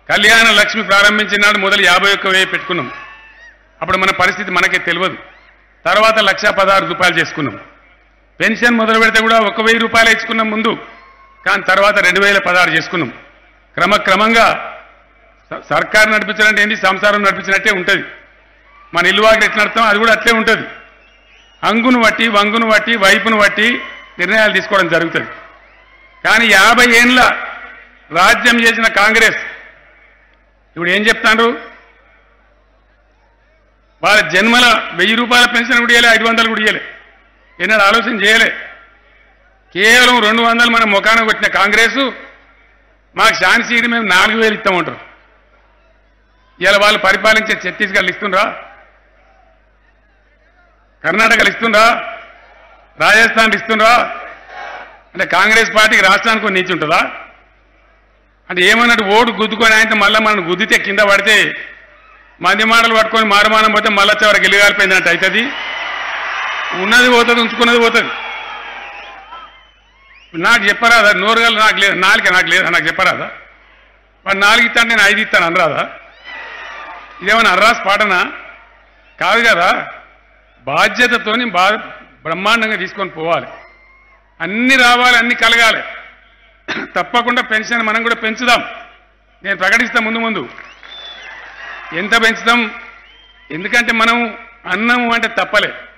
కళ్యాణ లక్ష్మి ప్రారంభించిన నాడు మొదలు యాభై ఒక్క వేయి పెట్టుకున్నాం అప్పుడు మన పరిస్థితి మనకే తెలియదు తర్వాత లక్ష పదహారు రూపాయలు చేసుకున్నాం పెన్షన్ మొదలు పెడితే కూడా ఒక వెయ్యి రూపాయలు ఇచ్చుకున్నాం ముందు కానీ తర్వాత రెండు వేల పదహారు చేసుకున్నాం క్రమక్రమంగా స- సర్కారు నడిపించాలంటే ఏంటి సంసారం నడిపించినట్టే ఉంటుంది మన ఇల్లు వాకి ఎట్లా నడుస్తాం అది కూడా అట్లే ఉంటుంది అంగును బట్టి వంగును బట్టి వైపును బట్టి నిర్ణయాలు తీసుకోవడం జరుగుతుంది కానీ యాభై ఏండ్ల రాజ్యం చేసిన కాంగ్రెస్ ఇప్పుడు ఏం చెప్తాండ్రు వాళ్ళ జన్మల వెయ్యి రూపాయల పెన్షన్ కూడా ఇయ్యలే ఐదు వందలు కూడా ఇయ్యలే ఎన్నడూ ఆలోచన చేయలే కేవలం రెండు వందలు మన ముఖానికి వచ్చిన కాంగ్రెస్ మాకు ఝాన్సీని మేము నాలుగు వేలు ఇస్తామంటారు ఇవాళ వాళ్ళు పరిపాలించే ఛత్తీస్గఢ్ ఇస్తుండ్రా కర్ణాటకలు ఇస్తుండ్రా రాజస్థాన్ ఇస్తుండ్రా అంటే కాంగ్రెస్ పార్టీకి రాష్ట్రానికి కొన్ని నీచి ఉంటుందా అంటే ఏమన్నట్టు ఓటు గుద్దుకొని ఆయన మళ్ళీ మనం గుద్దితే కింద పడితే మంది మాటలు పట్టుకొని మారుమానం పోతే మళ్ళీ చివరికి ఎల్లుగాలిపోయిందంటే అవుతుంది ఉన్నది పోతుంది ఉంచుకున్నది పోతుంది నాకు చెప్పరాదా నోరుగల నాకు లేదు నాలుక నాకు లేదా నాకు చెప్పరాదా వాడు నాలుగు ఇస్తాను నేను ఐదు ఇస్తాను అనరాదా ఇదేమన్నా అర్రాస్ పాటనా కాదు కదా బాధ్యతతోని బా బ్రహ్మాండంగా తీసుకొని పోవాలి అన్ని రావాలి అన్ని కలగాలి తప్పకుండా పెన్షన్ మనం కూడా పెంచుదాం నేను ప్రకటిస్తా ముందు ముందు ఎంత పెంచుతాం ఎందుకంటే మనం అన్నం అంటే తప్పలే